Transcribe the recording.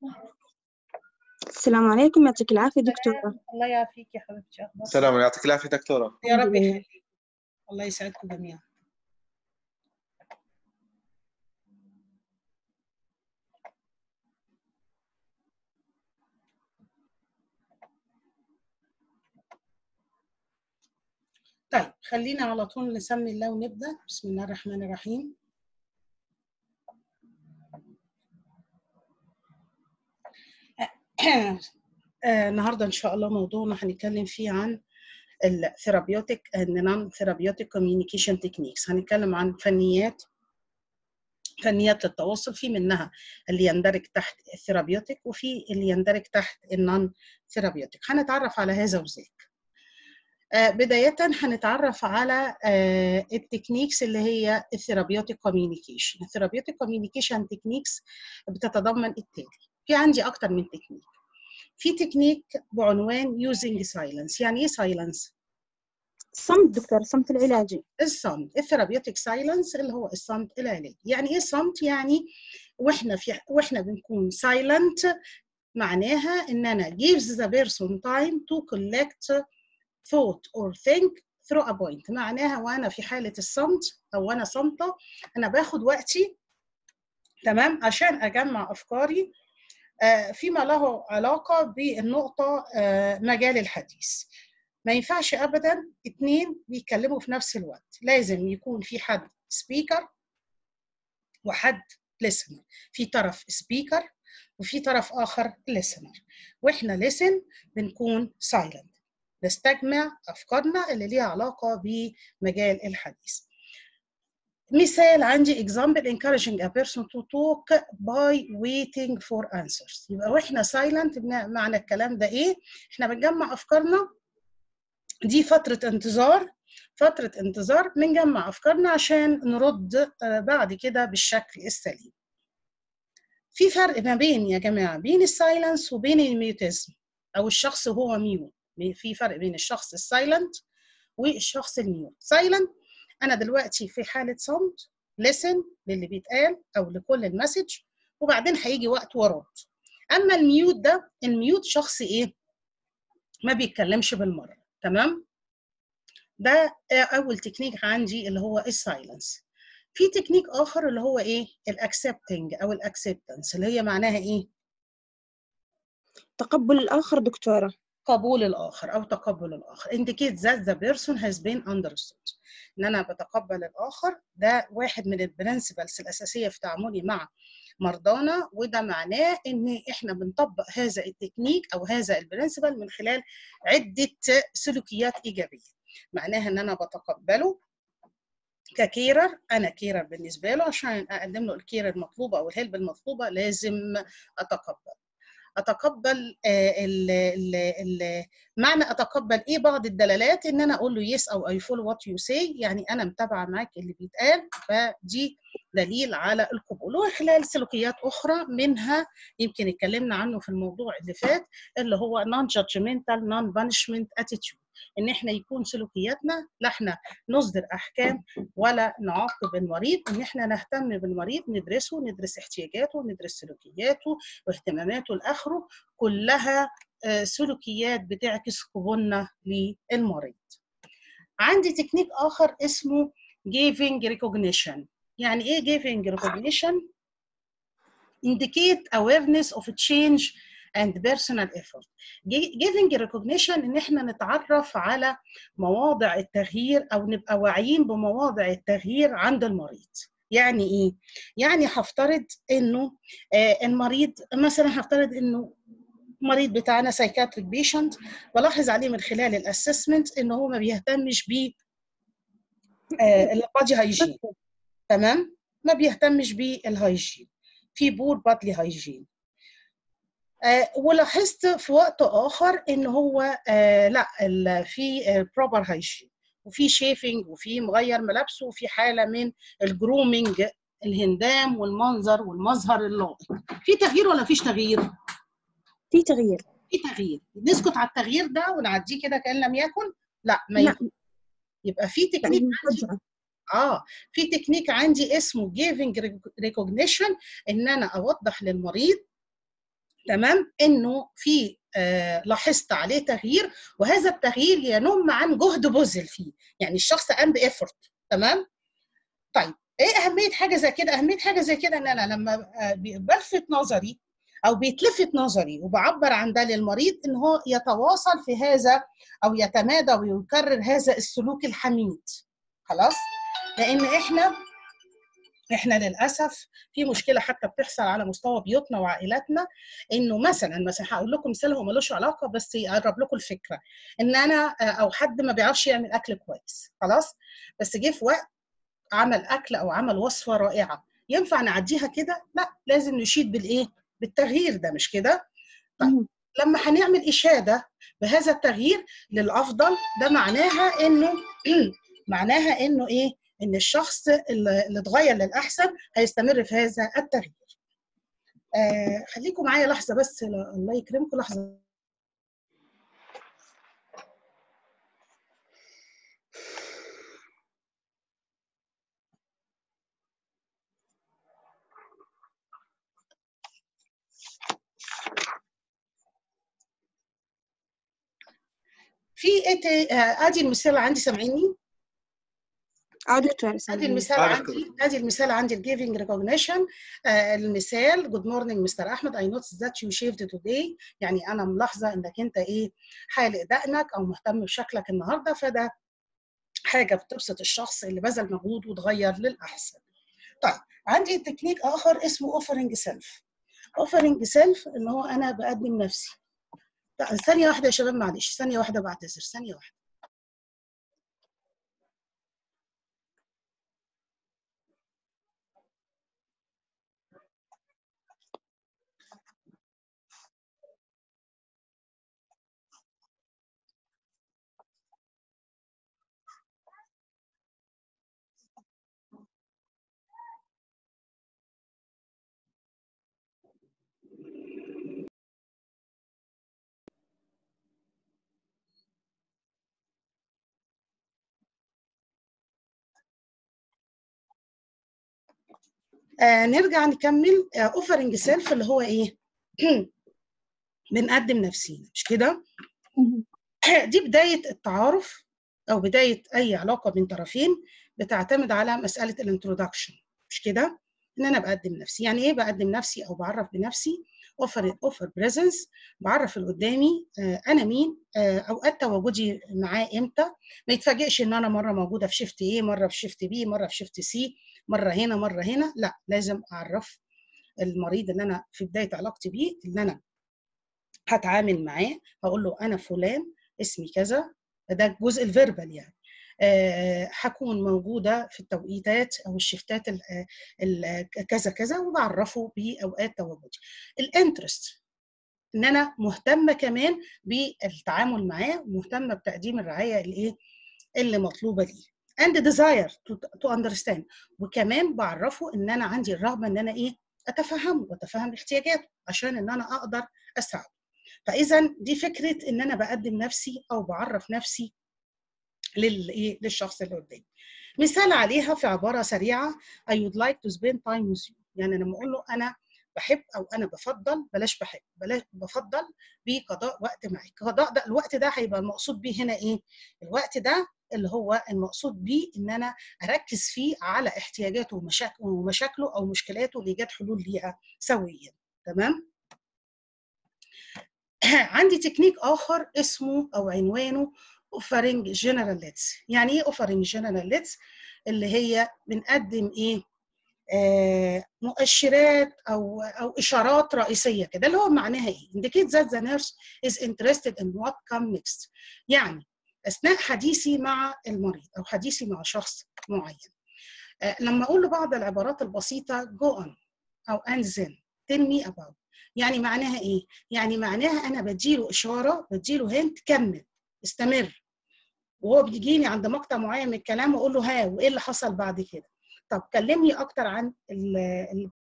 السلام عليكم يعطيك العافية دكتورة الله يعافيك يا حبيبتي اخبارك السلام يعطيك العافية دكتورة يا رب الحمد لله. يخليك الله يسعدكم جميعا طيب خلينا على طول نسمي الله ونبدأ بسم الله الرحمن الرحيم آه، النهارده ان شاء الله موضوعنا هنتكلم فيه عن الثيرابيوتيك اند نون ثيرابيوتيك كوميونيكيشن تكنيكس هنتكلم عن فنيات فنيات للتواصل في منها اللي يندرج تحت الثيرابيوتيك وفي اللي يندرج تحت النون ثيرابيوتيك هنتعرف على هذا وذاك آه، بداية هنتعرف على آه، التكنيكس اللي هي الثيرابيوتيك كوميونيكيشن الثيرابيوتيك كوميونيكيشن تكنيكس بتتضمن التالي في عندي أكتر من تكنيك في تكنيك بعنوان using silence يعني ايه silence صمت دكتور الصمت العلاجي الصمت الثيرابيوتيك سايلنس اللي هو الصمت العلاجي يعني ايه صمت يعني واحنا في واحنا بنكون silent معناها ان انا gives the person time to collect thought or think through a point معناها وانا في حاله الصمت او وانا صامته انا باخد وقتي تمام عشان اجمع افكاري آه، فيما له علاقه بالنقطه آه، مجال الحديث ما ينفعش ابدا اتنين بيتكلموا في نفس الوقت لازم يكون في حد سبيكر وحد listener في طرف سبيكر وفي طرف اخر listener واحنا listen بنكون silent نستجمع افكارنا اللي ليها علاقه بمجال الحديث مثال عندي example encouraging a person to talk by waiting for answers يبقى واحنا silent بنا- معنى الكلام ده ايه احنا بنجمع افكارنا دي فترة انتظار فترة انتظار بنجمع أفكارنا عشان نرد آه، بعد كده بالشكل السليم في فرق ما بين يا جماعة بين السايلنس وبين الميوتيزم أو الشخص هو ميوت في فرق بين الشخص السايلنت والشخص الميوت سايلنت أنا دلوقتي في حالة صمت listen للي بيتقال أو لكل المسج وبعدين هيجي وقت وارد أما الميوت ده الميوت شخص إيه ما بيتكلمش بالمرة تمام ده اول تكنيك عندي اللي هو السايلنس في تكنيك اخر اللي هو ايه الاكسبتنج او الاكسبتنس اللي هي معناها ايه تقبل الآخر دكتورة قبول الاخر او تقبل الاخر indicate that the person has been understood ان انا بتقبل الاخر ده واحد من البرنسبلز الاساسيه في تعاملي مع مرضانا وده معناه ان احنا بنطبق هذا التكنيك او هذا البرنسبل من خلال عده سلوكيات ايجابيه معناها ان انا بتقبله ككيرر انا كيرر بالنسبه له عشان اقدم له الكير المطلوبه او الهلب المطلوبه لازم اتقبل اتقبل آه، ال ال ال معنى اتقبل ايه بعض الدلالات ان انا اقول له يس او اي فول وات يو سي يعني انا متابعه معاك اللي بيتقال فدي دليل على القبول وخلال سلوكيات اخرى منها يمكن اتكلمنا عنه في الموضوع اللي فات اللي هو نون جادجمنتال نون بانشمنت اتيتيود ان احنا يكون سلوكياتنا لا احنا نصدر احكام ولا نعاقب المريض ان احنا نهتم بالمريض ندرسه ندرس احتياجاته ندرس سلوكياته واهتماماته لاخره كلها آه، سلوكيات بتعكس قبولنا للمريض عندي تكنيك اخر اسمه giving recognition يعني ايه giving recognition indicate awareness of change and personal effort Gi- giving recognition ان احنا نتعرف على مواضع التغيير او نبقى واعيين بمواضع التغيير عند المريض يعني ايه يعني هفترض انه آه، المريض مثلا هفترض انه مريض بتاعنا سايكاتريك بيشنت بلاحظ عليه من خلال الاسسمنت ان هو ما بيهتمش ب البادي هايجين تمام ما بيهتمش بالهايجين في بور بادلي هايجين آه ولاحظت في وقت اخر ان هو آه لا ال- في بروبر هايجين وفي شيفنج وفي مغير ملابسه وفي حاله من الجرومينج الهندام والمنظر والمظهر اللائق في تغيير ولا فيش تغيير في تغيير في تغيير نسكت على التغيير ده ونعديه كده كان لم يكن لا ما لا ينفع. يبقى في يعني تكنيك عندي مفاجأة اه في تكنيك عندي اسمه giving recognition ان انا اوضح للمريض تمام انه في آه لاحظت عليه تغيير وهذا التغيير ينم عن جهد بذل فيه يعني الشخص قام بافورت تمام طيب ايه اهميه حاجه زي كده اهميه حاجه زي كده ان انا لما بلفت نظري او بيتلفت نظري وبعبر عن ده للمريض ان هو يتواصل في هذا او يتمادى ويكرر هذا السلوك الحميد خلاص لان احنا احنا للاسف في مشكله حتى بتحصل على مستوى بيوتنا وعائلاتنا انه مثلا مثلا هقول لكم مثال هو ملوش علاقه بس يقرب لكم الفكره ان انا او حد ما بيعرفش يعمل اكل كويس خلاص بس جه في وقت عمل اكل او عمل وصفه رائعه ينفع نعديها كده لا لازم نشيد بالايه بالتغيير ده مش كده طيب لما هنعمل اشاده بهذا التغيير للافضل ده معناها انه معناها انه ايه ان الشخص اللي اتغير للاحسن هيستمر في هذا التغيير آه خليكم معايا لحظه بس الله يكرمكم لحظه في ايه ادي المثال عندي سامعيني اه دكتورة ادي المثال عندي ادي المثال عندي الجيفنج ريكوجنيشن المثال جود مورنينج مستر احمد اي نوتس ذات يو شيفد توداي يعني انا ملاحظه انك انت ايه حالق دقنك او مهتم بشكلك النهارده فده حاجه بتبسط الشخص اللي بذل مجهود وتغير للاحسن طيب عندي تكنيك اخر اسمه اوفرنج سيلف اوفرنج سيلف ان هو انا بقدم نفسي ثانيه واحده يا شباب معلش ثانيه واحده بعتذر ثانيه واحده آه نرجع نكمل اوفرنج سيلف اللي هو ايه بنقدم نفسينا مش كده دي بدايه التعارف او بدايه اي علاقه بين طرفين بتعتمد على مساله الانترودكشن مش كده ان انا بقدم نفسي يعني ايه بقدم نفسي او بعرف بنفسي اوفر اوفر بريزنس بعرف اللي قدامي آه انا مين آه اوقات تواجدي معاه امتى ما يتفاجئش ان انا مره موجوده في شيفت ايه مره في شيفت بي مره في شيفت سي مره هنا مره هنا لا لازم اعرف المريض اللي انا في بدايه علاقتي بيه اللي انا هتعامل معاه هقول له انا فلان اسمي كذا ده الجزء الفيربال يعني هكون أه موجوده في التوقيتات او الشفتات ال ال كذا كذا وبعرفه باوقات تواجدي الانترست ان انا مهتمه كمان بالتعامل معاه مهتمه بتقديم الرعايه الايه اللي مطلوبه ليه and desire to, to understand وكمان بعرفه ان انا عندي الرغبه ان انا ايه اتفهمه واتفهم احتياجاته عشان ان انا اقدر اساعده فاذا دي فكره ان انا بقدم نفسي او بعرف نفسي للايه للشخص اللي قدامي مثال عليها في عباره سريعه I would like to spend time with you يعني لما اقول له انا بحب او انا بفضل بلاش بحب بلاش بفضل بقضاء وقت معاك قضاء ده الوقت ده هيبقى المقصود بيه هنا ايه الوقت ده اللي هو المقصود بيه ان انا اركز فيه على احتياجاته ومشاكله ومشاكله او مشكلاته لايجاد حلول ليها سويا تمام عندي تكنيك اخر اسمه او عنوانه اوفرنج جنرال ليتس يعني ايه اوفرنج جنرال ليتس اللي هي بنقدم ايه آه مؤشرات او او اشارات رئيسيه كده اللي هو معناها ايه indicate that the nurse is interested in what come next يعني اثناء حديثي مع المريض او حديثي مع شخص معين آه لما اقول له بعض العبارات البسيطه go on او and then tell me about يعني معناها ايه يعني معناها انا بديله اشاره بديله هنت كمل استمر وهو بيجيني عند مقطع معين من الكلام واقول له ها وايه اللي حصل بعد كده طب كلمني اكتر عن